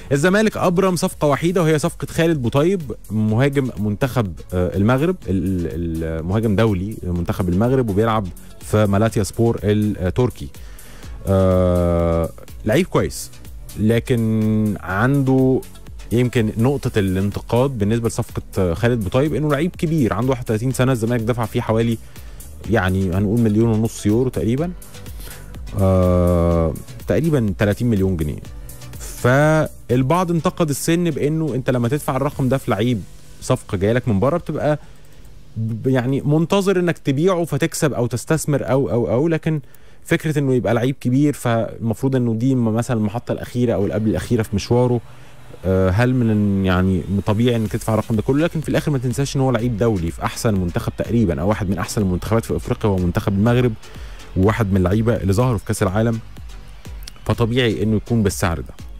الزمالك ابرم صفقه وحيده وهي صفقه خالد بوطيب مهاجم منتخب آه، المغرب ال- ال- المهاجم دولي منتخب المغرب وبيلعب في مالاتيا سبور التركي آه لعيب كويس لكن عنده يمكن نقطة الانتقاد بالنسبة لصفقة خالد بوطيب انه لعيب كبير عنده 31 سنة الزمالك دفع فيه حوالي يعني هنقول مليون ونص يورو تقريبا آه تقريبا 30 مليون جنيه فالبعض انتقد السن بانه انت لما تدفع الرقم ده في لعيب صفقة جايه لك من بره بتبقى ب- يعني منتظر انك تبيعه فتكسب او تستثمر او او او لكن فكره انه يبقى لعيب كبير فالمفروض انه دي مثلا المحطه الاخيره او اللي قبل الاخيره في مشواره آه، هل من يعني طبيعي انك تدفع الرقم ده كله لكن في الاخر ما تنساش ان هو لعيب دولي في احسن منتخب تقريبا او واحد من احسن المنتخبات في افريقيا هو منتخب المغرب وواحد من اللعيبه اللي ظهروا في كاس العالم فطبيعي انه يكون بالسعر ده